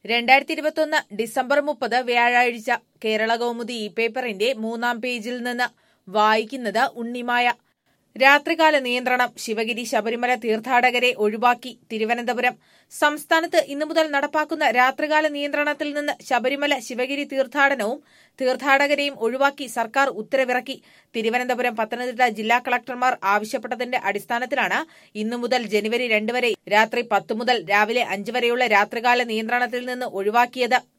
രണ്ടായിരത്തി ഇരുപത്തൊന്ന് ഡിസംബർ മുപ്പത് വ്യാഴാഴ്ച കേരള കൗമുദി ഇ പേപ്പറിന്റെ മൂന്നാം പേജിൽ നിന്ന് വായിക്കുന്നത് ഉണ്ണിമായ രാത്രികാല നിയന്ത്രണം ശിവഗിരി ശബരിമല തീർത്ഥാടകരെ ഒഴിവാക്കി തിരുവനന്തപുരം സംസ്ഥാനത്ത് ഇന്നു മുതൽ നടപ്പാക്കുന്ന രാത്രികാല നിയന്ത്രണത്തിൽ നിന്ന് ശബരിമല ശിവഗിരി തീർത്ഥാടനവും തീർത്ഥാടകരെയും ഒഴിവാക്കി സർക്കാർ ഉത്തരവിറക്കി തിരുവനന്തപുരം പത്തനംതിട്ട ജില്ലാ കളക്ടർമാർ ആവശ്യപ്പെട്ടതിന്റെ അടിസ്ഥാനത്തിലാണ് ഇന്നു മുതൽ ജനുവരി രണ്ട് വരെ രാത്രി പത്ത് മുതൽ രാവിലെ അഞ്ച് വരെയുള്ള രാത്രികാല നിയന്ത്രണത്തിൽ നിന്ന് ഒഴിവാക്കിയത്